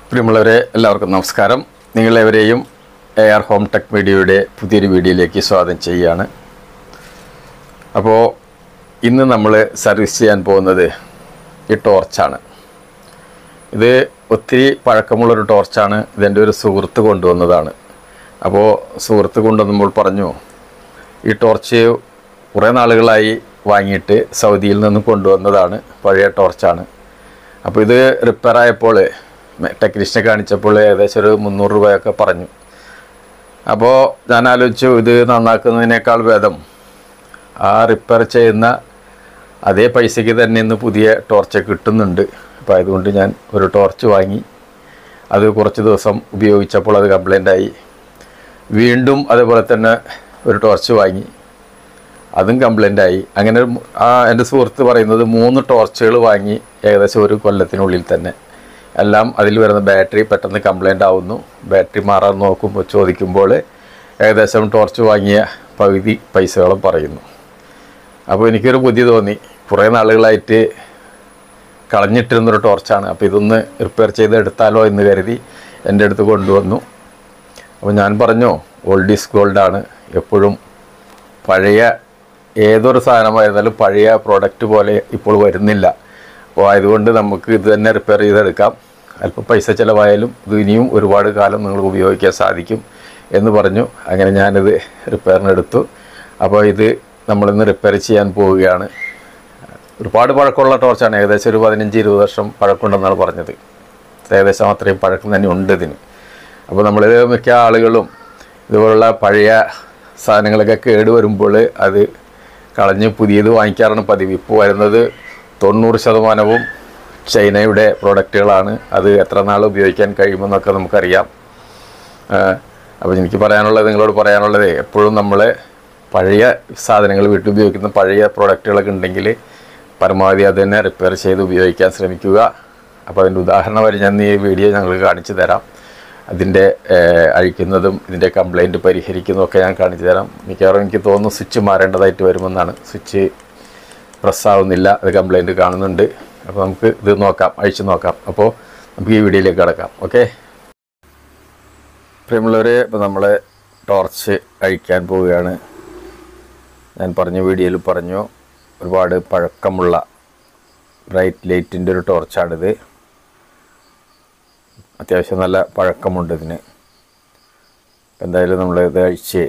പ്രിയമുള്ളവരെ എല്ലാവർക്കും നമസ്കാരം നിങ്ങളെവരെയും എ ആർ ഹോം ടെക് മീഡിയയുടെ പുതിയൊരു വീഡിയോയിലേക്ക് സ്വാഗതം ചെയ്യുകയാണ് അപ്പോൾ ഇന്ന് നമ്മൾ സർവീസ് ചെയ്യാൻ പോകുന്നത് ഈ ടോർച്ചാണ് ഇത് ഒത്തിരി പഴക്കമുള്ളൊരു ടോർച്ചാണ് ഇതെൻ്റെ ഒരു സുഹൃത്ത് കൊണ്ടുവന്നതാണ് അപ്പോൾ സുഹൃത്ത് കൊണ്ടുവന്നപ്പോൾ പറഞ്ഞു ഈ ടോർച്ച് കുറേ നാളുകളായി വാങ്ങിയിട്ട് സൗദിയിൽ നിന്ന് കൊണ്ടുവന്നതാണ് പഴയ ടോർച്ചാണ് അപ്പോൾ ഇത് റിപ്പയർ ആയപ്പോൾ ടെക്നീഷ്യനെ കാണിച്ചപ്പോൾ ഏകദേശം ഒരു മുന്നൂറ് രൂപയൊക്കെ പറഞ്ഞു അപ്പോൾ ഞാൻ ആലോചിച്ചു ഇത് നന്നാക്കുന്നതിനേക്കാൾ ഭേദം ആ റിപ്പയർ ചെയ്യുന്ന അതേ പൈസയ്ക്ക് തന്നെ ഇന്ന് പുതിയ ടോർച്ച് കിട്ടുന്നുണ്ട് അപ്പോൾ അതുകൊണ്ട് ഞാൻ ഒരു ടോർച്ച് വാങ്ങി അത് കുറച്ച് ദിവസം ഉപയോഗിച്ചപ്പോൾ അത് കംപ്ലൈൻ്റ് ആയി വീണ്ടും അതേപോലെ തന്നെ ഒരു ടോർച്ച് വാങ്ങി അതും കംപ്ലൈൻ്റ് ആയി അങ്ങനെ ഒരു മു- ആ എൻ്റെ സുഹൃത്ത് പറയുന്നത് മൂന്ന് ടോർച്ചുകൾ വാങ്ങി ഏകദേശം ഒരു കൊല്ലത്തിനുള്ളിൽ തന്നെ എല്ലാം അതിൽ വരുന്ന ബാറ്ററി പെട്ടെന്ന് കംപ്ലൈൻ്റ് ആവുന്നു ബാറ്ററി മാറാൻ നോക്കുമ്പോൾ ചോദിക്കുമ്പോൾ ഏകദേശം ടോർച്ച് വാങ്ങിയ പകുതി പൈസകളും പറയുന്നു അപ്പോൾ എനിക്കൊരു ബുദ്ധി തോന്നി കുറേ നാളുകളായിട്ട് കളഞ്ഞിട്ടിരുന്നൊരു ടോർച്ചാണ് അപ്പോൾ ഇതൊന്ന് റിപ്പയർ ചെയ്ത് എടുത്താലോ എന്ന് കരുതി എൻ്റെ അടുത്ത് കൊണ്ടുവന്നു അപ്പോൾ ഞാൻ പറഞ്ഞു ഓൾഡ് ഈസ് ഗോൾഡാണ് എപ്പോഴും പഴയ ഏതൊരു സാധനമായിരുന്നാലും പഴയ പ്രോഡക്റ്റ് പോലെ ഇപ്പോൾ വരുന്നില്ല അപ്പോൾ ആയതുകൊണ്ട് നമുക്ക് ഇത് തന്നെ റിപ്പയർ ചെയ്തെടുക്കാം അല്പം പൈസ ചിലവായാലും ഇത് ഇനിയും ഒരുപാട് കാലം നിങ്ങൾക്ക് ഉപയോഗിക്കാൻ സാധിക്കും എന്ന് പറഞ്ഞു അങ്ങനെ ഞാനിത് റിപ്പയറിനെടുത്തു അപ്പോൾ ഇത് നമ്മളിന്ന് റിപ്പയർ ചെയ്യാൻ പോവുകയാണ് ഒരുപാട് പഴക്കമുള്ള ടോർച്ചാണ് ഏകദേശം ഒരു പതിനഞ്ച് ഇരുപത് വർഷം പഴക്കമുണ്ടെന്നാണ് പറഞ്ഞത് ഏകദേശം അത്രയും പഴക്കം തന്നെ ഉണ്ട് ഇതിന് അപ്പോൾ നമ്മൾ മിക്ക ആളുകളും ഇതുപോലുള്ള പഴയ സാധനങ്ങളൊക്കെ കേട് വരുമ്പോൾ അത് കളഞ്ഞ് പുതിയത് വാങ്ങിക്കാറാണ് പതിവ് ഇപ്പോൾ വരുന്നത് തൊണ്ണൂറ് ശതമാനവും ചൈനയുടെ പ്രോഡക്റ്റുകളാണ് അത് എത്ര നാൾ ഉപയോഗിക്കാൻ കഴിയുമെന്നൊക്കെ നമുക്കറിയാം അപ്പോൾ എനിക്ക് പറയാനുള്ളത് നിങ്ങളോട് പറയാനുള്ളത് എപ്പോഴും നമ്മൾ പഴയ സാധനങ്ങൾ വീട്ടിൽ ഉപയോഗിക്കുന്ന പഴയ പ്രോഡക്റ്റുകളൊക്കെ ഉണ്ടെങ്കിൽ പരമാവധി അത് തന്നെ റിപ്പയർ ചെയ്ത് ഉപയോഗിക്കാൻ ശ്രമിക്കുക അപ്പോൾ അതിൻ്റെ ഉദാഹരണമായി ഞാൻ ഈ വീഡിയോ ഞങ്ങൾ കാണിച്ചു തരാം അതിൻ്റെ ഏഹ്, അഴിക്കുന്നതും ഇതിൻ്റെ കംപ്ലൈൻറ്റ് പരിഹരിക്കുന്നതും ഒക്കെ ഞാൻ കാണിച്ചു തരാം മിക്കവാറും എനിക്ക് തോന്നുന്നു സ്വിച്ച് മാറേണ്ടതായിട്ട് വരുമെന്നാണ് സ്വിച്ച് പ്രസ്സാവുന്നില്ല അത് കംപ്ലൈൻറ്റ് കാണുന്നുണ്ട് അപ്പോൾ നമുക്ക് ഇത് നോക്കാം അഴിച്ച് നോക്കാം അപ്പോൾ നമുക്ക് ഈ വീഡിയോയിലേക്ക് കിടക്കാം ഓക്കെ പ്രിയമുള്ളവരെ ഇപ്പോൾ നമ്മൾ ടോർച്ച് അഴിക്കാൻ പോവുകയാണ് ഞാൻ പറഞ്ഞ വീഡിയോയിൽ പറഞ്ഞു ഒരുപാട് പഴക്കമുള്ള ബ്രൈറ്റ് ലൈറ്റിൻ്റെ ഒരു ടോർച്ചാണിത് അത്യാവശ്യം നല്ല പഴക്കമുണ്ട് ഇതിന് എന്തായാലും നമ്മൾ ഇത് അഴിച്ച്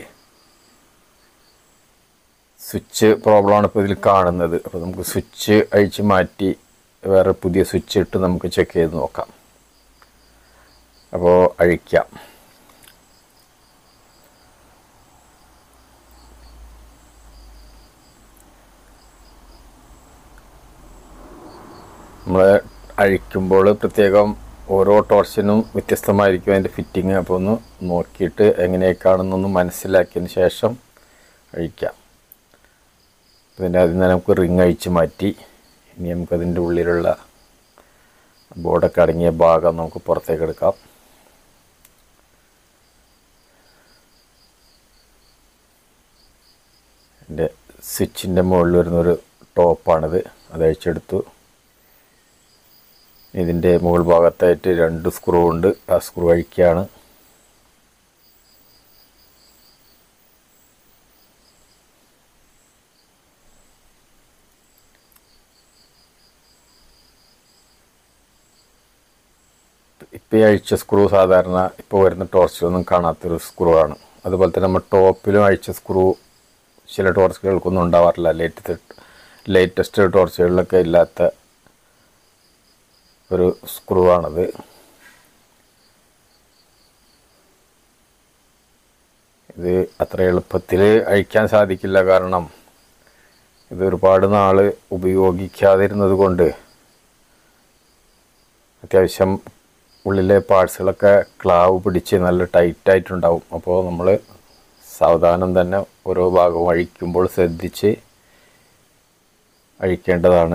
സ്വിച്ച് പ്രോബ്ലമാണ് ഇപ്പോൾ ഇതിൽ കാണുന്നത് അപ്പോൾ നമുക്ക് സ്വിച്ച് അഴിച്ച് മാറ്റി വേറെ പുതിയ സ്വിച്ച് ഇട്ട് നമുക്ക് ചെക്ക് ചെയ്ത് നോക്കാം അപ്പോൾ അഴിക്കാം നമ്മൾ അഴിക്കുമ്പോൾ പ്രത്യേകം ഓരോ ടോർച്ചിനും വ്യത്യസ്തമായിരിക്കും അതിൻ്റെ ഫിറ്റിങ് അപ്പോൾ ഒന്ന് നോക്കിയിട്ട് എങ്ങനെയൊക്കെയാണെന്നൊന്ന് മനസ്സിലാക്കിയതിന് ശേഷം അഴിക്കാം പിന്നെ അതിൽ നിന്ന് നമുക്ക് റിങ് അഴിച്ച് മാറ്റി ഇനി നമുക്കതിൻ്റെ ഉള്ളിലുള്ള ബോർഡൊക്കെ അടങ്ങിയ ഭാഗം നമുക്ക് പുറത്തേക്ക് എടുക്കാം എൻ്റെ സ്വിച്ചിൻ്റെ മുകളിൽ വരുന്നൊരു ടോപ്പാണിത് അത് അഴിച്ചെടുത്തു ഇതിൻ്റെ മുകൾ ഭാഗത്തായിട്ട് രണ്ട് സ്ക്രൂ ഉണ്ട് ആ സ്ക്രൂ അഴിക്കുകയാണ് ഇപ്പോൾ ഈ അഴിച്ച സ്ക്രൂ സാധാരണ ഇപ്പോൾ വരുന്ന ടോർച്ചിലൊന്നും കാണാത്തൊരു സ്ക്രൂ ആണ് അതുപോലെ തന്നെ നമ്മൾ ടോപ്പിലും അഴിച്ച സ്ക്രൂ ചില ടോർച്ചുകൾക്കൊന്നും ഉണ്ടാവാറില്ല ലേറ്റസ്റ്റ് ലേറ്റസ്റ്റ് ടോർച്ചുകളിലൊക്കെ ഇല്ലാത്ത ഒരു സ്ക്രൂ ആണത് ഇത് അത്ര എളുപ്പത്തിൽ അഴിക്കാൻ സാധിക്കില്ല കാരണം ഇത് ഒരുപാട് നാൾ ഉപയോഗിക്കാതിരുന്നത് കൊണ്ട് അത്യാവശ്യം ഉള്ളിലെ പാർട്സുകളൊക്കെ ക്ലാവ് പിടിച്ച് നല്ല ടൈറ്റായിട്ടുണ്ടാവും അപ്പോൾ നമ്മൾ സാവധാനം തന്നെ ഓരോ ഭാഗവും അഴിക്കുമ്പോൾ ശ്രദ്ധിച്ച് അഴിക്കേണ്ടതാണ്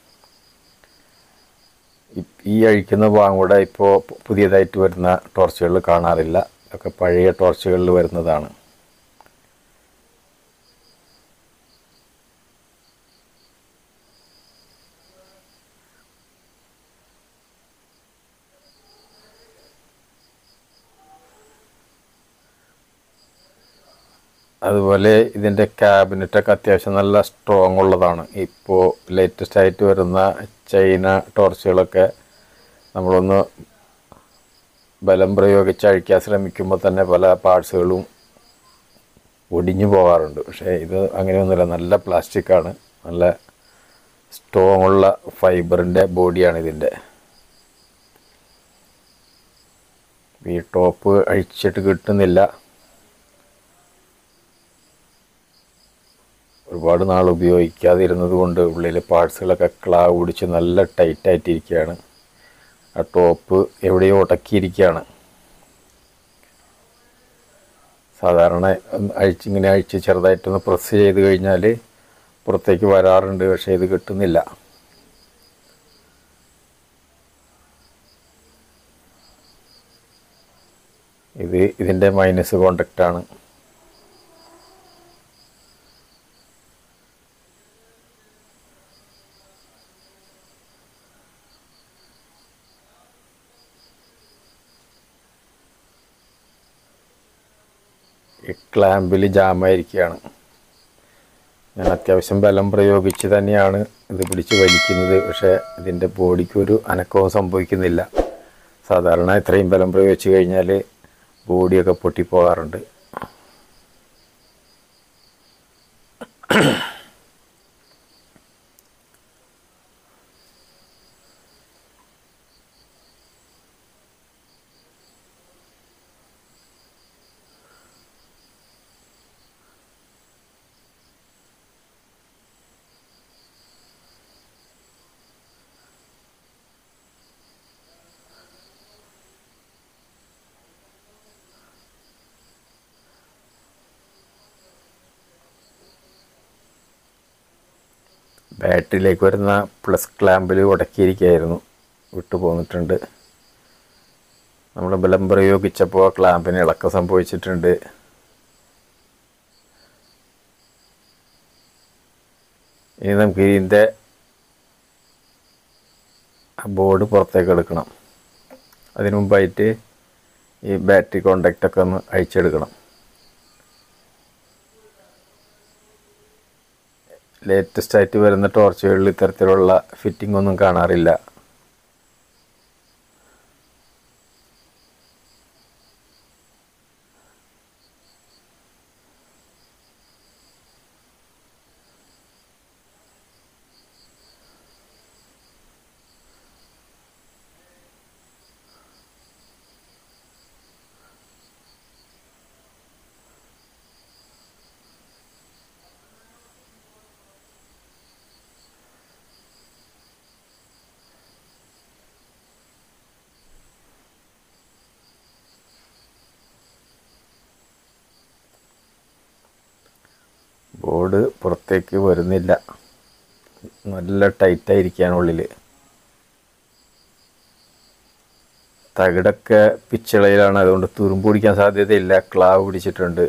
ഈ- ഈ അഴിക്കുന്ന ഭാഗം കൂടെ ഇപ്പോൾ പുതിയതായിട്ട് വരുന്ന ടോർച്ചുകളിൽ കാണാറില്ല ഒക്കെ പഴയ ടോർച്ചുകളിൽ വരുന്നതാണ് അതുപോലെ ഇതിൻ്റെ ക്യാബിനറ്റൊക്കെ അത്യാവശ്യം നല്ല സ്ട്രോങ് ഉള്ളതാണ് ഇപ്പോൾ ലേറ്റസ്റ്റ് ആയിട്ട് വരുന്ന ചൈന ടോർച്ചുകളൊക്കെ നമ്മളൊന്ന് ബലം പ്രയോഗിച്ച് അഴിക്കാൻ ശ്രമിക്കുമ്പോൾ തന്നെ പല പാർട്സുകളും ഒടിഞ്ഞു പോകാറുണ്ട് പക്ഷേ ഇത് അങ്ങനെയൊന്നുമില്ല നല്ല പ്ലാസ്റ്റിക്കാണ് നല്ല സ്ട്രോങ് ഉള്ള ഫൈബറിൻ്റെ ബോഡിയാണ് ഇതിൻ്റെ ഈ ടോപ്പ് അഴിച്ചിട്ട് കിട്ടുന്നില്ല ഒരുപാട് നാൾ ഉപയോഗിക്കാതിരുന്നത് കൊണ്ട് ഉള്ളിലെ പാർട്സുകളൊക്കെ ക്ലാവ് പിടിച്ച് നല്ല ടൈറ്റായിട്ടിരിക്കുകയാണ് ആ ടോപ്പ് എവിടെയോ ഉടക്കിയിരിക്കുകയാണ് സാധാരണ ഒന്ന് അഴിച്ചിങ്ങനെ അഴിച്ച് ചെറുതായിട്ടൊന്ന് പ്രസ് ചെയ്ത് കഴിഞ്ഞാൽ പുറത്തേക്ക് വരാറുണ്ട് പക്ഷേ ഇത് കിട്ടുന്നില്ല ഇത് ഇതിൻ്റെ മൈനസ് കോണ്ടാക്റ്റാണ് ഈ ക്ലാമ്പിൽ ജാമായിരിക്കുകയാണ് ഞാൻ അത്യാവശ്യം ബലം പ്രയോഗിച്ച് തന്നെയാണ് ഇത് പിടിച്ച് വലിക്കുന്നത് പക്ഷേ ഇതിൻ്റെ ബോഡിക്ക് ഒരു അനക്കവും സംഭവിക്കുന്നില്ല സാധാരണ ഇത്രയും ബലം പ്രയോഗിച്ച് കഴിഞ്ഞാൽ ബോഡിയൊക്കെ പൊട്ടിപ്പോകാറുണ്ട് ബാറ്ററിയിലേക്ക് വരുന്ന പ്ലസ് ക്ലാമ്പിൽ ഉടക്കിയിരിക്കുകയായിരുന്നു വിട്ടു പോന്നിട്ടുണ്ട് നമ്മൾ ബലം പ്രയോഗിച്ചപ്പോൾ ക്ലാമ്പിന് ഇളക്കം സംഭവിച്ചിട്ടുണ്ട് ഇനി നമുക്ക് ഇതിൻ്റെ ബോർഡ് പുറത്തേക്ക് എടുക്കണം അതിനു മുമ്പായിട്ട് ഈ ബാറ്ററി കോണ്ടാക്റ്റൊക്കെ ഒന്ന് അഴിച്ചെടുക്കണം ലേറ്റസ്റ്റ് ആയിട്ട് വരുന്ന ടോർച്ചുകളിൽ ഇത്തരത്തിലുള്ള ഫിറ്റിംഗ് ഒന്നും കാണാറില്ല ബോർഡ് പുറത്തേക്ക് വരുന്നില്ല നല്ല ടൈറ്റായിരിക്കുകയാണ് ഉള്ളിൽ തകിടൊക്കെ പിച്ചളയിലാണ് അതുകൊണ്ട് തുരുമ്പ് പിടിക്കാൻ സാധ്യതയില്ല ക്ലാവ് പിടിച്ചിട്ടുണ്ട്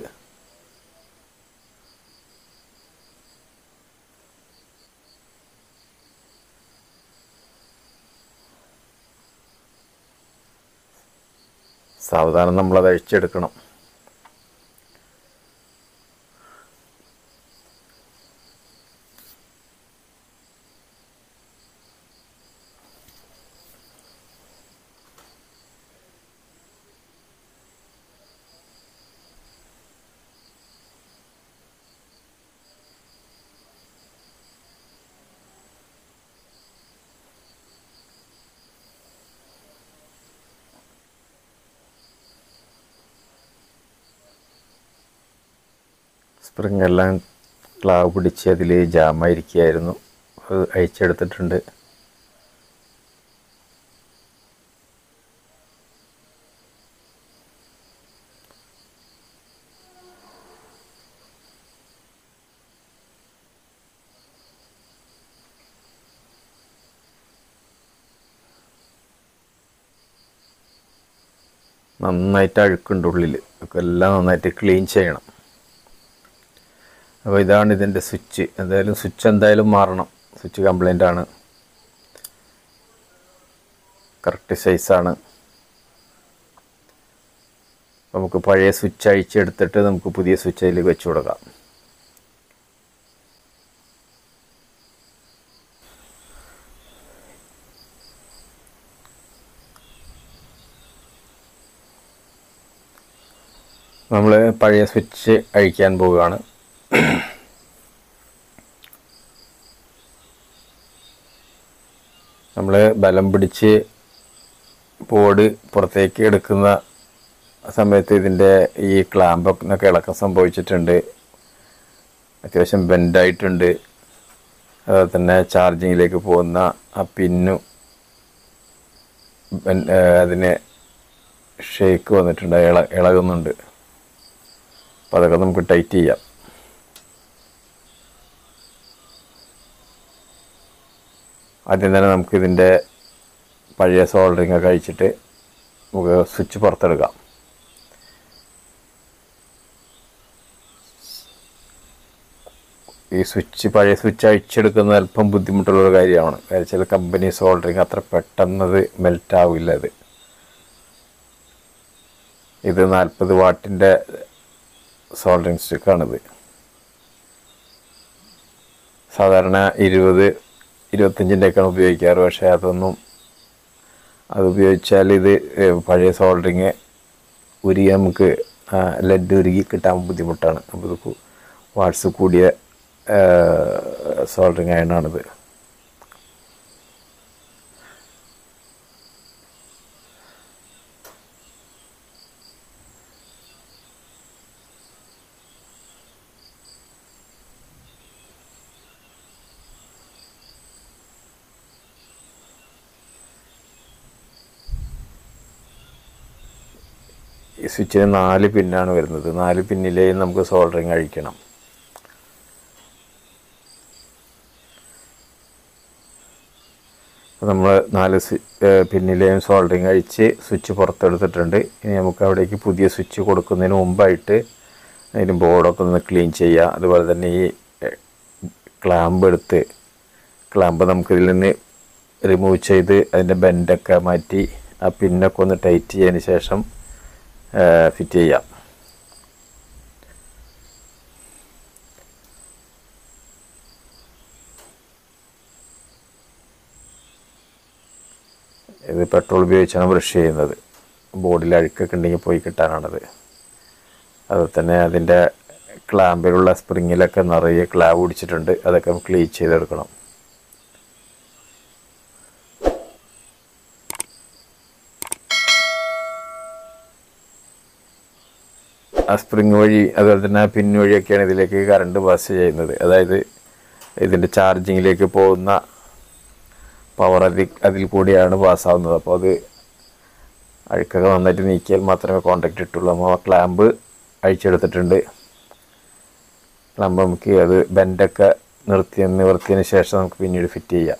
സാവധാനം നമ്മളത് അഴിച്ചെടുക്കണം സ്പ്രിങ് എല്ലാം ക്ലാവ് പിടിച്ച് അതിൽ ജാമായിരിക്കുകയായിരുന്നു അത് അഴിച്ചെടുത്തിട്ടുണ്ട് നന്നായിട്ട് അഴുക്കുണ്ട് ഉള്ളിൽ ഒക്കെ എല്ലാം നന്നായിട്ട് ക്ലീൻ ചെയ്യണം അപ്പോൾ ഇതാണ് ഇതിൻ്റെ സ്വിച്ച് എന്തായാലും സ്വിച്ച് എന്തായാലും മാറണം സ്വിച്ച് കംപ്ലൈൻ്റ് ആണ് കറക്റ്റ് സൈസാണ് നമുക്ക് പഴയ സ്വിച്ച് അഴിച്ചെടുത്തിട്ട് നമുക്ക് പുതിയ സ്വിച്ച് അതിലേക്ക് വെച്ച് കൊടുക്കാം നമ്മൾ പഴയ സ്വിച്ച് അഴിക്കാൻ പോവുകയാണ് നമ്മൾ ബലം പിടിച്ച് ബോർഡ് പുറത്തേക്ക് എടുക്കുന്ന സമയത്ത് ഇതിൻ്റെ ഈ ക്ലാമ്പൊക്കെ ഇളക്കം സംഭവിച്ചിട്ടുണ്ട് അത്യാവശ്യം ബെൻഡായിട്ടുണ്ട് അതുപോലെ തന്നെ ചാർജിങ്ങിലേക്ക് പോകുന്ന ആ പിന്നും ബെൻ- ഏഹ് അതിന് ഷേക്ക് വന്നിട്ടുണ്ട് ഇള ഇളകുന്നുണ്ട് അപ്പോൾ അതൊക്കെ നമുക്ക് ടൈറ്റ് ചെയ്യാം ആദ്യം തന്നെ നമുക്ക് ഇതിൻ്റെ പഴയ സോൾഡറിങ് ഒക്കെ അഴിച്ചിട്ട് നമുക്ക് സ്വിച്ച് പുറത്തെടുക്കാം ഈ സ്വിച്ച് പഴയ സ്വിച്ച് അഴിച്ചെടുക്കുന്നത് അല്പം ബുദ്ധിമുട്ടുള്ള ഒരു കാര്യമാണ് കാര്യം ചില കമ്പനി സോൾഡറിങ് അത്ര പെട്ടെന്നത് മെൽറ്റ് ആവില്ല ഇത് ഇത് നാൽപ്പത് വാട്ടിൻ്റെ സോൾഡറിങ് സ്റ്റിക്കാണിത് സാധാരണ ഇരുപത് ഇരുപത്തഞ്ചിൻ്റെയൊക്കെയാണ് ഉപയോഗിക്കാറ് പക്ഷേ അതൊന്നും അത് ഉപയോഗിച്ചാൽ ഇത് ഏഹ്, പഴയ സോൾഡറിങ് ഉരുകി നമുക്ക് ലെഡ് ഉരുകി കിട്ടാൻ ബുദ്ധിമുട്ടാണ് അപ്പോൾ ഇത് കു- വാട്സ് കൂടിയ സോൾഡറിങ് അയണാണിത് ഈ സ്വിച്ചിന് നാല് പിന്നാണ് വരുന്നത് നാല് പിന്നിലെയും നമുക്ക് സോൾഡറിങ് അഴിക്കണം നമ്മൾ നാല് സ്വി ഏഹ് പിന്നിലെയും സോൾഡറിങ് അഴിച്ച് സ്വിച്ച് പുറത്തെടുത്തിട്ടുണ്ട് ഇനി നമുക്ക് അവിടേക്ക് പുതിയ സ്വിച്ച് കൊടുക്കുന്നതിന് മുമ്പായിട്ട് അതിന് ബോർഡൊക്കെ ഒന്ന് ക്ലീൻ ചെയ്യുക അതുപോലെ തന്നെ ഈ ക്ലാമ്പ് എടുത്ത് ക്ലാമ്പ് നമുക്കിതിൽ നിന്ന് റിമൂവ് ചെയ്ത് അതിൻ്റെ ബെൻഡൊക്കെ മാറ്റി ആ പിന്നൊക്കെ ഒന്ന് ടൈറ്റ് ചെയ്തതിന് ശേഷം ഫിറ്റ് ചെയ്യാം ഇത് പെട്രോൾ ഉപയോഗിച്ചാണ് ബ്രഷ് ചെയ്യുന്നത് ബോഡിയിൽ അഴുക്കൊക്കെ ഉണ്ടെങ്കിൽ പോയി കിട്ടാനാണത് അതുപോലെ തന്നെ അതിൻ്റെ ക്ലാമ്പിലുള്ള സ്പ്രിങ്ങിലൊക്കെ നിറയെ ക്ലാവ് പിടിച്ചിട്ടുണ്ട് അതൊക്കെ ക്ലീൻ ചെയ്തെടുക്കണം ആ സ്പ്രിങ് വഴി അതുപോലെ തന്നെ ആ പിൻ വഴിയൊക്കെയാണ് ഇതിലേക്ക് കറണ്ട് പാസ് ചെയ്യുന്നത് അതായത് ഇതിൻ്റെ ചാർജിങ്ങിലേക്ക് പോകുന്ന പവർ അതിൽ അതിൽ കൂടിയാണ് പാസ്സാവുന്നത് അപ്പോൾ അത് അഴുക്കൊക്കെ നന്നായിട്ട് നീക്കിയാൽ മാത്രമേ കോണ്ടാക്ട് കിട്ടുള്ളൂ നമ്മൾ ആ ക്ലാമ്പ് അഴിച്ചെടുത്തിട്ടുണ്ട് ക്ലാമ്പ് നമുക്ക് അത് ബെൻഡൊക്കെ നിർത്തി നിവർത്തിയതിന് ശേഷം നമുക്ക് പിന്നീട് ഫിറ്റ് ചെയ്യാം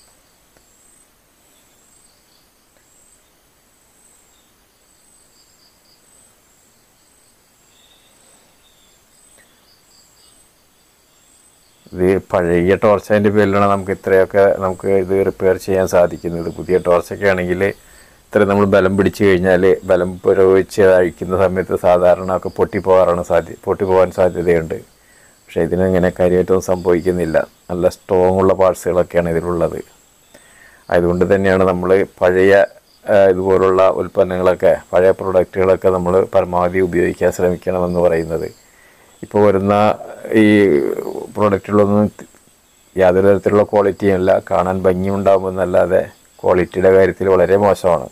ഇത് പഴയ ടോർച്ചതിൻ്റെ പേരിലാണ് നമുക്ക് ഇത്രയൊക്കെ നമുക്ക് ഇത് റിപ്പയർ ചെയ്യാൻ സാധിക്കുന്നത് പുതിയ ടോർച്ചൊക്കെ ആണെങ്കിൽ ഇത്ര നമ്മൾ ബലം പിടിച്ചു കഴിഞ്ഞാൽ ബലം പുരോഗമിച്ച് അഴിക്കുന്ന സമയത്ത് സാധാരണ ഒക്കെ പൊട്ടിപ്പോകാറാണ് സാധ്യ പൊട്ടിപ്പോകാൻ സാധ്യതയുണ്ട് പക്ഷേ ഇതിനങ്ങനെ കാര്യമായിട്ടൊന്നും സംഭവിക്കുന്നില്ല നല്ല സ്ട്രോങ് ഉള്ള പാർട്സുകളൊക്കെയാണ് ഇതിലുള്ളത് അതുകൊണ്ട് തന്നെയാണ് നമ്മൾ പഴയ ആ, ഇതുപോലുള്ള ഉൽപ്പന്നങ്ങളൊക്കെ പഴയ പ്രൊഡക്റ്റുകളൊക്കെ നമ്മൾ പരമാവധി ഉപയോഗിക്കാൻ ശ്രമിക്കണമെന്ന് പറയുന്നത് ഇപ്പോൾ വരുന്ന ഈ പ്രോഡക്റ്റുകളൊന്നും യാതൊരു തരത്തിലുള്ള ക്വാളിറ്റിയും അല്ല കാണാൻ ഭംഗിയുണ്ടാകുമെന്നല്ലാതെ ക്വാളിറ്റിയുടെ കാര്യത്തിൽ വളരെ മോശമാണ്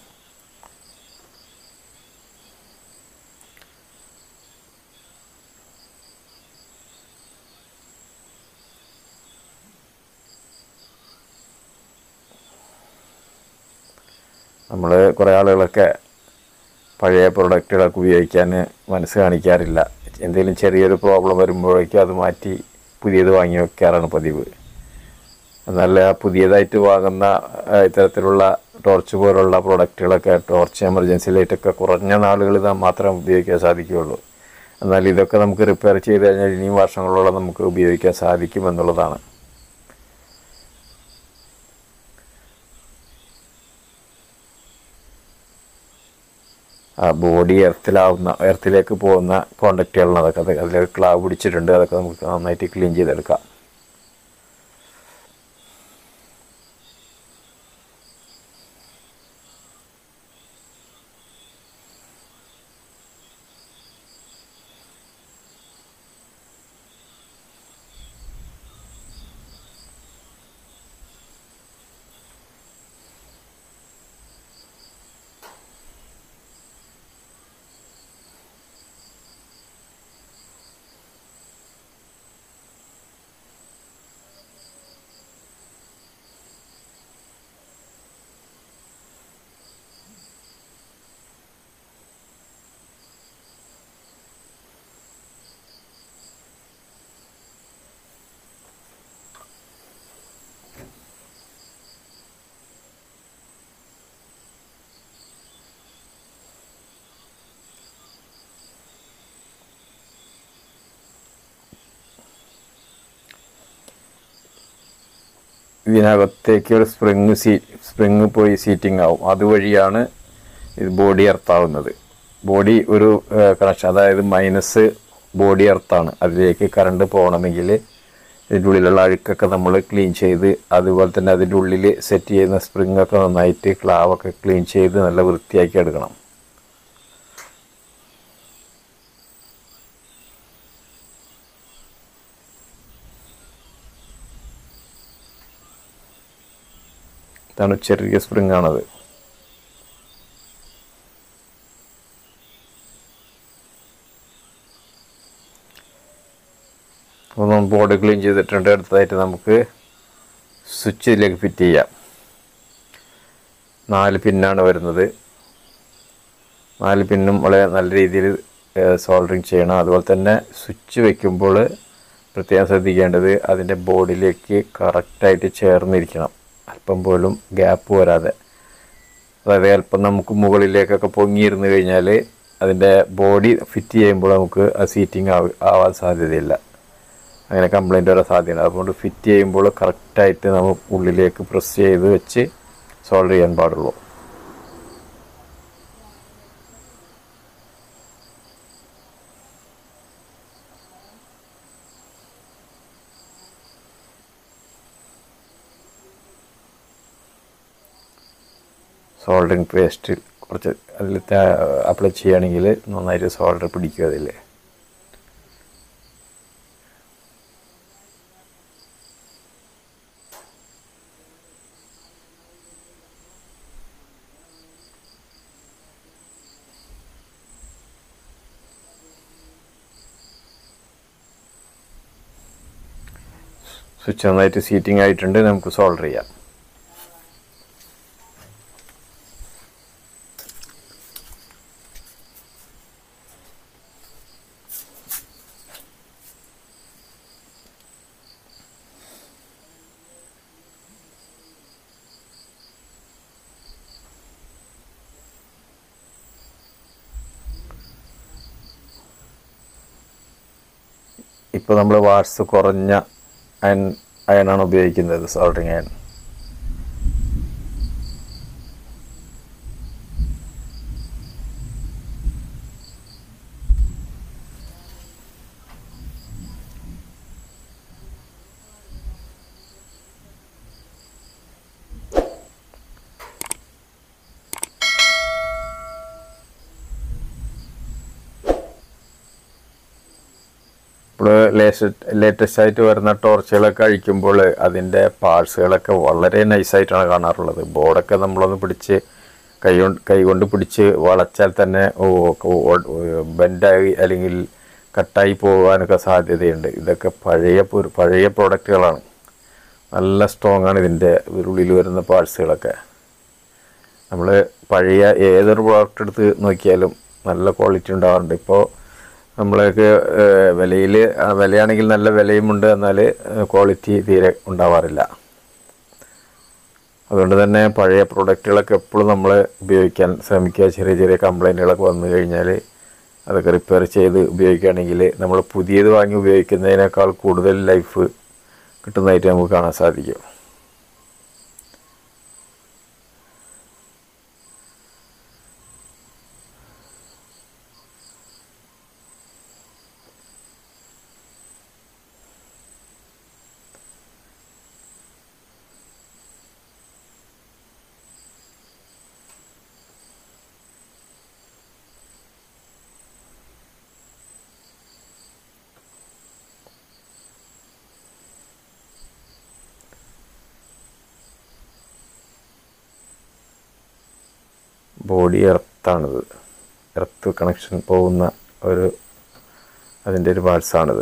നമ്മൾ കുറേ ആളുകളൊക്കെ പഴയ പ്രൊഡക്റ്റുകളൊക്കെ ഉപയോഗിക്കാൻ മനസ്സ് കാണിക്കാറില്ല എന്തെങ്കിലും ചെറിയൊരു പ്രോബ്ലം വരുമ്പോഴേക്കും അത് മാറ്റി പുതിയത് വാങ്ങി വെക്കാറാണ് പതിവ് എന്നാൽ ആ പുതിയതായിട്ട് വാങ്ങുന്ന ആ, ഇത്തരത്തിലുള്ള ടോർച്ച് പോലുള്ള പ്രോഡക്റ്റുകളൊക്കെ ടോർച്ച് എമർജൻസി ലൈറ്റൊക്കെ കുറഞ്ഞ നാളുകൾ മാത്രം ഉപയോഗിക്കാൻ സാധിക്കുകയുള്ളൂ എന്നാൽ ഇതൊക്കെ നമുക്ക് റിപ്പയർ ചെയ്ത് കഴിഞ്ഞാൽ ഇനിയും വർഷങ്ങളോളം നമുക്ക് ഉപയോഗിക്കാൻ സാധിക്കുമെന്നുള്ളതാണ് ആ ബോഡി എർത്തിലാവുന്ന എർത്തിലേക്ക് പോകുന്ന കോണ്ടാക്റ്റുകളാണ് അതൊക്കെ അത് അതിലേക്ക് ക്ലാവ് പിടിച്ചിട്ടുണ്ട് അതൊക്കെ നമുക്ക് നന്നായിട്ട് ക്ലീൻ ചെയ്തെടുക്കാം ഇതിനകത്തേക്ക് ഒരു സ്പ്രിങ് സീ സ്പ്രിങ് പോയി സീറ്റിംഗ് ആവും അതുവഴിയാണ് ഇത് ബോഡി എർത്താവുന്നത് ബോഡി ഒരു കണക്ഷൻ അതായത് മൈനസ് ബോഡി എർത്താണ് അതിലേക്ക് കറണ്ട് പോകണമെങ്കിൽ ഇതിൻ്റെ ഉള്ളിലുള്ള അഴുക്കൊക്കെ നമ്മൾ ക്ലീൻ ചെയ്ത് അതുപോലെ തന്നെ അതിൻ്റെ ഉള്ളിൽ സെറ്റ് ചെയ്യുന്ന സ്പ്രിങ് ഒക്കെ നന്നായിട്ട് ക്ലാവൊക്കെ ക്ലീൻ ചെയ്ത് നല്ല വൃത്തിയാക്കി എടുക്കണം ഇതാണ് ചെറിയ സ്പ്രിങ് ആണത് ഒന്ന് ബോർഡ് ക്ലീൻ ചെയ്തിട്ടുണ്ട് അടുത്തതായിട്ട് നമുക്ക് സ്വിച്ച് ഇതിലേക്ക് ഫിറ്റ് ചെയ്യാം നാല് പിന്നാണ് വരുന്നത് നാല് പിന്നും വളരെ നല്ല രീതിയിൽ സോൾഡറിങ് ചെയ്യണം അതുപോലെ തന്നെ സ്വിച്ച് വെക്കുമ്പോൾ പ്രത്യേകം ശ്രദ്ധിക്കേണ്ടത് അതിൻ്റെ ബോർഡിലേക്ക് കറക്റ്റായിട്ട് ചേർന്നിരിക്കണം അല്പം പോലും ഗ്യാപ്പ് വരാതെ അതായത് അല്പം നമുക്ക് മുകളിലേക്കൊക്കെ പൊങ്ങിയിരുന്നു കഴിഞ്ഞാൽ അതിൻ്റെ ബോഡി ഫിറ്റ് ചെയ്യുമ്പോൾ നമുക്ക് ആ സീറ്റിംഗ് ആവാൻ സാധ്യതയില്ല അങ്ങനെ കംപ്ലൈൻറ്റ് വരാൻ സാധ്യതയുണ്ട് അതുകൊണ്ട് ഫിറ്റ് ചെയ്യുമ്പോൾ കറക്റ്റായിട്ട് നമ്മൾ ഉള്ളിലേക്ക് പ്രസ് ചെയ്ത് വെച്ച് സോൾവ് ചെയ്യാൻ പാടുള്ളൂ സോൾഡറിങ് പേസ്റ്റ് കുറച്ച് അതിൽ അപ്ലൈ ചെയ്യുകയാണെങ്കിൽ നന്നായിട്ട് സോൾഡർ പിടിക്കും അതിൽ സ്വിച്ച് നന്നായിട്ട് സീറ്റിംഗ് ആയിട്ടുണ്ട് നമുക്ക് സോൾഡർ ചെയ്യാം ഇപ്പോൾ നമ്മൾ വാട്സ് കുറഞ്ഞ അയൺ അയണാണ് ഉപയോഗിക്കുന്നത് സോൾഡറിങ് അയൺ ഇപ്പോൾ ലേറ്റസ്റ്റ് ലേറ്റസ്റ്റ് ആയിട്ട് വരുന്ന ടോർച്ചുകളൊക്കെ അഴിക്കുമ്പോൾ അതിൻ്റെ പാർട്സുകളൊക്കെ വളരെ നൈസായിട്ടാണ് കാണാറുള്ളത് ബോർഡൊക്കെ നമ്മളൊന്ന് പിടിച്ച് കൈ കൊണ്ട് കൈ കൊണ്ട് പിടിച്ച് വളച്ചാൽ തന്നെ ബെൻഡായി അല്ലെങ്കിൽ കട്ടായി പോകാനൊക്കെ സാധ്യതയുണ്ട് ഇതൊക്കെ പഴയ പൊ- പഴയ പ്രോഡക്റ്റുകളാണ് നല്ല സ്ട്രോങ് ആണ് ഇതിൻ്റെ ഉള്ളിൽ വരുന്ന പാർട്സുകളൊക്കെ നമ്മൾ പഴയ ഏതൊരു പ്രോഡക്റ്റ് എടുത്ത് നോക്കിയാലും നല്ല ക്വാളിറ്റി ഉണ്ടാവാറുണ്ട് ഇപ്പോൾ നമ്മൾക്ക് വിലയിൽ വിലയാണെങ്കിൽ നല്ല വിലയുമുണ്ട് എന്നാൽ ക്വാളിറ്റി തീരെ ഉണ്ടാവാറില്ല അതുകൊണ്ട് തന്നെ പഴയ പ്രൊഡക്റ്റുകളൊക്കെ എപ്പോഴും നമ്മൾ ഉപയോഗിക്കാൻ ശ്രമിക്കുക ചെറിയ ചെറിയ കംപ്ലൈൻറ്റുകളൊക്കെ വന്നു കഴിഞ്ഞാൽ അതൊക്കെ റിപ്പയർ ചെയ്ത് ഉപയോഗിക്കുകയാണെങ്കിൽ നമ്മൾ പുതിയത് വാങ്ങി ഉപയോഗിക്കുന്നതിനേക്കാൾ കൂടുതൽ ലൈഫ് കിട്ടുന്നതായിട്ട് നമുക്ക് കാണാൻ സാധിക്കും ബോഡി എർത്താണിത് എർത്ത് കണക്ഷൻ പോകുന്ന ഒരു അതിൻ്റെ ഒരു പാർട്സാണിത്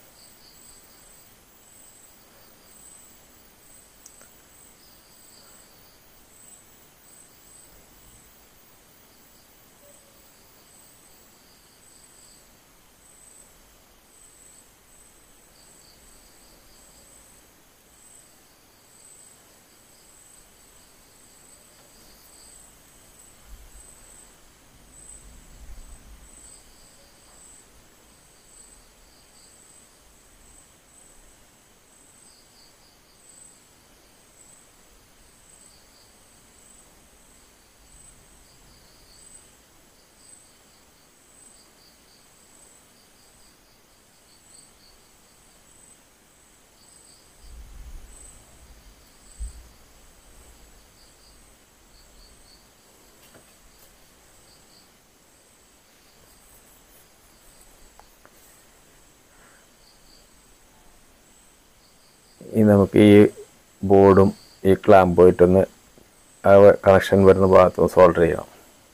ഇനി നമുക്ക് ഈ ബോർഡും ഈ ക്ലാമ്പ് പോയിട്ടൊന്ന് ആ കണക്ഷൻ വരുന്ന ഭാഗത്ത് സോൾഡർ ചെയ്യണം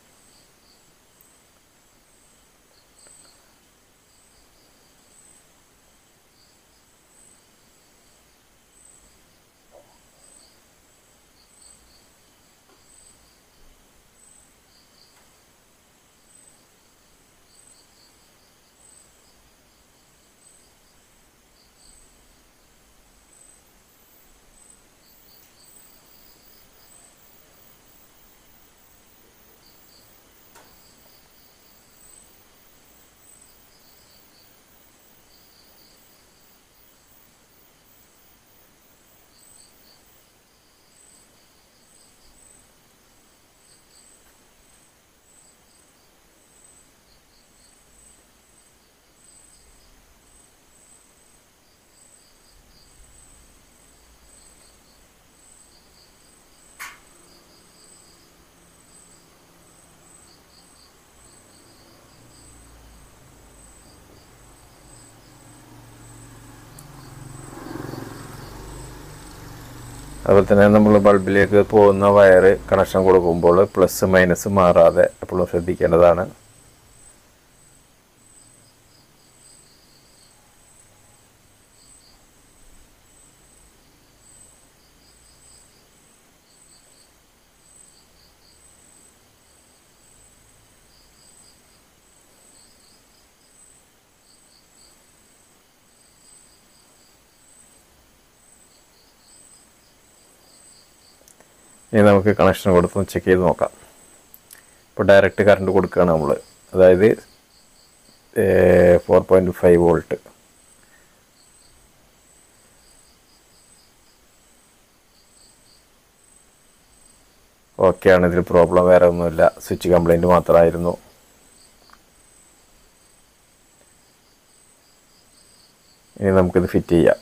അതുപോലെ തന്നെ നമ്മൾ ബൾബിലേക്ക് പോകുന്ന വയറ് കണക്ഷൻ കൊടുക്കുമ്പോൾ പ്ലസ് മൈനസ് മാറാതെ എപ്പോഴും ശ്രദ്ധിക്കേണ്ടതാണ് ഇനി നമുക്ക് കണക്ഷൻ കൊടുത്ത് ചെക്ക് ചെയ്ത് നോക്കാം ഇപ്പോൾ ഡയറക്റ്റ് കറണ്ട് കൊടുക്കുകയാണ് നമ്മൾ അതായത് ഫോർ പോയിൻറ്റ് ഫൈവ് വോൾട്ട് ഓക്കെയാണ് ഇതിൽ പ്രോബ്ലം വേറെ ഒന്നുമില്ല സ്വിച്ച് കംപ്ലൈൻറ്റ് മാത്രമായിരുന്നു ഇനി നമുക്കിത് ഫിറ്റ് ചെയ്യാം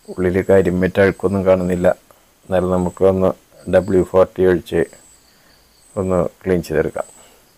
ഉള്ളിൽ കരിമ്പറ്റ അഴുക്കൊന്നും കാണുന്നില്ല എന്നാലും നമുക്ക് ഒന്ന് ഡബ്ല്യു ഫോർട്ടി ഒഴിച്ച് ഒന്ന് ക്ലീൻ ചെയ്തെടുക്കാം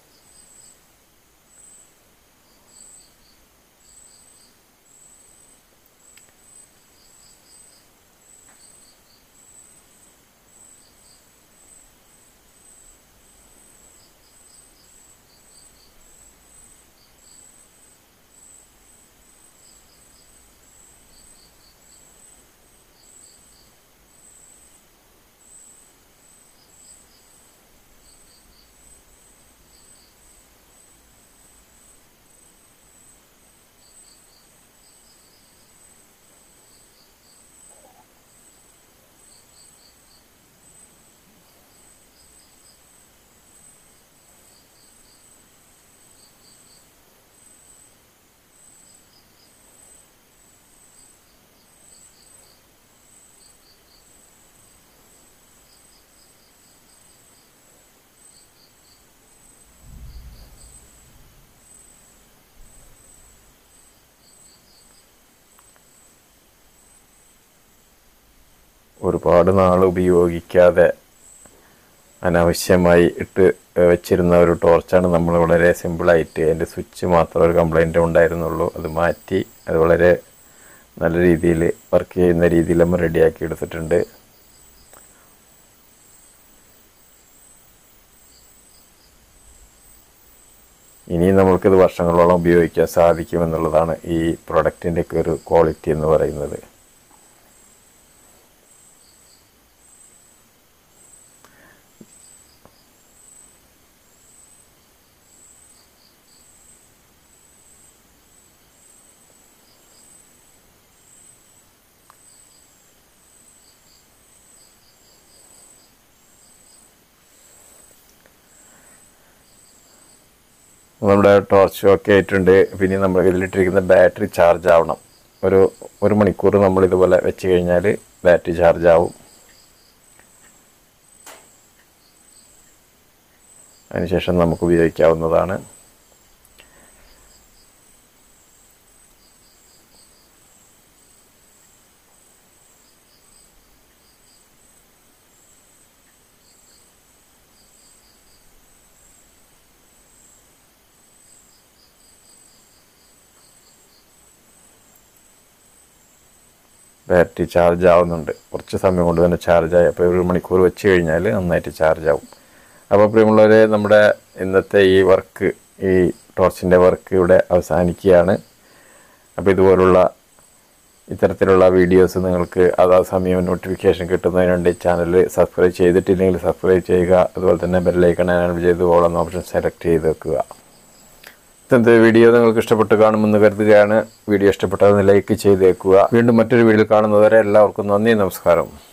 ഒരുപാട് നാൾ ഉപയോഗിക്കാതെ അനാവശ്യമായി ഇട്ട് വെച്ചിരുന്ന ഒരു ടോർച്ചാണ് നമ്മൾ വളരെ സിമ്പിളായിട്ട് അതിൻ്റെ സ്വിച്ച് മാത്രം ഒരു കംപ്ലൈൻറ്റ് ഉണ്ടായിരുന്നുള്ളൂ അത് മാറ്റി അത് വളരെ നല്ല രീതിയിൽ വർക്ക് ചെയ്യുന്ന രീതിയിൽ നമ്മൾ റെഡിയാക്കി എടുത്തിട്ടുണ്ട് ഇനി നമ്മൾക്കിത് വർഷങ്ങളോളം ഉപയോഗിക്കാൻ സാധിക്കുമെന്നുള്ളതാണ് ഈ പ്രൊഡക്റ്റിൻ്റെയൊക്കെ ഒരു ക്വാളിറ്റി എന്ന് പറയുന്നത് നമ്മുടെ ടോർച്ച് ഒക്കെ ആയിട്ടുണ്ട് പിന്നെ നമ്മൾ ഇതിലിട്ടിരിക്കുന്ന ബാറ്ററി ചാർജ് ആവണം ഒരു ഒരു മണിക്കൂർ നമ്മൾ ഇതുപോലെ വെച്ച് കഴിഞ്ഞാൽ ബാറ്ററി ചാർജ് ആവും അതിനുശേഷം നമുക്ക് ഉപയോഗിക്കാവുന്നതാണ് ബാറ്ററി ചാർജ് ആവുന്നുണ്ട് കുറച്ച് സമയം കൊണ്ട് തന്നെ ചാർജ് ആയി അപ്പോൾ ഒരു മണിക്കൂർ വെച്ച് കഴിഞ്ഞാൽ നന്നായിട്ട് ചാർജ് ആവും അപ്പോൾ പ്രിയമുള്ളവരെ നമ്മുടെ ഇന്നത്തെ ഈ വർക്ക് ഈ ടോർച്ചിൻ്റെ വർക്ക് ഇവിടെ അവസാനിക്കുകയാണ് അപ്പോൾ ഇതുപോലുള്ള ഇത്തരത്തിലുള്ള വീഡിയോസ് നിങ്ങൾക്ക് അതാ സമയം നോട്ടിഫിക്കേഷൻ കിട്ടുന്നതിന് വേണ്ടി ചാനൽ സബ്സ്ക്രൈബ് ചെയ്തിട്ടില്ലെങ്കിൽ സബ്സ്ക്രൈബ് ചെയ്യുക അതുപോലെ തന്നെ ബെല്ലൈക്കൺ എനേബിൾ ചെയ്ത് ഓളെന്ന ഓപ്ഷൻ സെലക്ട് ചെയ്ത് വെക്കുക ഇന്നത്തെ വീഡിയോ നിങ്ങൾക്ക് ഇഷ്ടപ്പെട്ട് കാണുമെന്ന് കരുതുകയാണ് വീഡിയോ ഇഷ്ടപ്പെട്ടതെന്ന് ലൈക്ക് ചെയ്തേക്കുക വീണ്ടും മറ്റൊരു വീഡിയോയിൽ കാണുന്നവരെ എല്ലാവർക്കും നന്ദി നമസ്കാരം